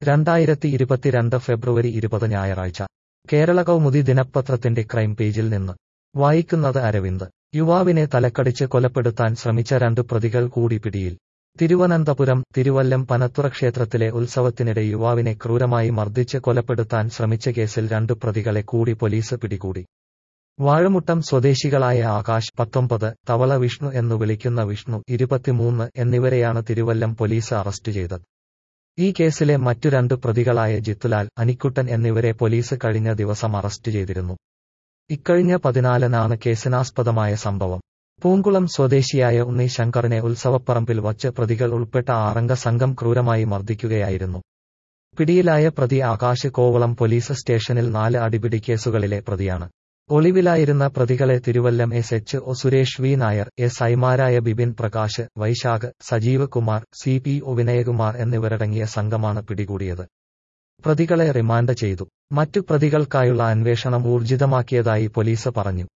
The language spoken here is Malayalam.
രണ്ടായിരത്തി ഇരുപത്തിരണ്ട് ഫെബ്രുവരി ഇരുപത് ഞായറാഴ്ച കേരള കൗമുദി ദിനപത്രത്തിന്റെ ക്രൈം പേജിൽ നിന്ന് വായിക്കുന്നത് അരവിന്ദ് യുവാവിനെ തലക്കടിച്ച് കൊലപ്പെടുത്താൻ ശ്രമിച്ച രണ്ടു പ്രതികൾ കൂടി പിടിയിൽ തിരുവനന്തപുരം തിരുവല്ലം പനത്തുറ ക്ഷേത്രത്തിലെ ഉത്സവത്തിനിടെ യുവാവിനെ ക്രൂരമായി മർദ്ദിച്ച് കൊലപ്പെടുത്താൻ ശ്രമിച്ച കേസിൽ രണ്ടു പ്രതികളെ കൂടി പോലീസ് പിടികൂടി വാഴമുട്ടം സ്വദേശികളായ ആകാശ് പത്തൊമ്പത് തവള വിഷ്ണു എന്നു വിളിക്കുന്ന വിഷ്ണു ഇരുപത്തിമൂന്ന് എന്നിവരെയാണ് തിരുവല്ലം പോലീസ് അറസ്റ്റ് ചെയ്തത് ഈ കേസിലെ മറ്റു രണ്ടു പ്രതികളായ ജിത്തുലാൽ അനിക്കുട്ടൻ എന്നിവരെ പോലീസ് കഴിഞ്ഞ ദിവസം അറസ്റ്റ് ചെയ്തിരുന്നു ഇക്കഴിഞ്ഞ പതിനാലിനാണ് കേസിനാസ്പദമായ സംഭവം പൂങ്കുളം സ്വദേശിയായ ഉണ്ണി ശങ്കറിനെ ഉത്സവപ്പറമ്പിൽ വച്ച് പ്രതികൾ ഉൾപ്പെട്ട ആറംഗ സംഘം ക്രൂരമായി മർദ്ദിക്കുകയായിരുന്നു പിടിയിലായ പ്രതി ആകാശ് കോവളം പോലീസ് സ്റ്റേഷനിൽ നാല് അടിപിടി കേസുകളിലെ പ്രതിയാണ് ഒളിവിലായിരുന്ന പ്രതികളെ Thiruvallam S H O Suresh V Nair S ഐമാരായ Bipin Prakash Vaisakh Sajeev Kumar C P O Vinayakumar എന്നിവരടങ്ങിയ സംഘമാണ് പിടികൂടിയത് പ്രതികളെ റിമാൻഡ് ചെയ്തു മറ്റു പ്രതികൾക്കായുള്ള അന്വേഷണം ഊർജിതമാക്കിയതായി പോലീസ് പറഞ്ഞു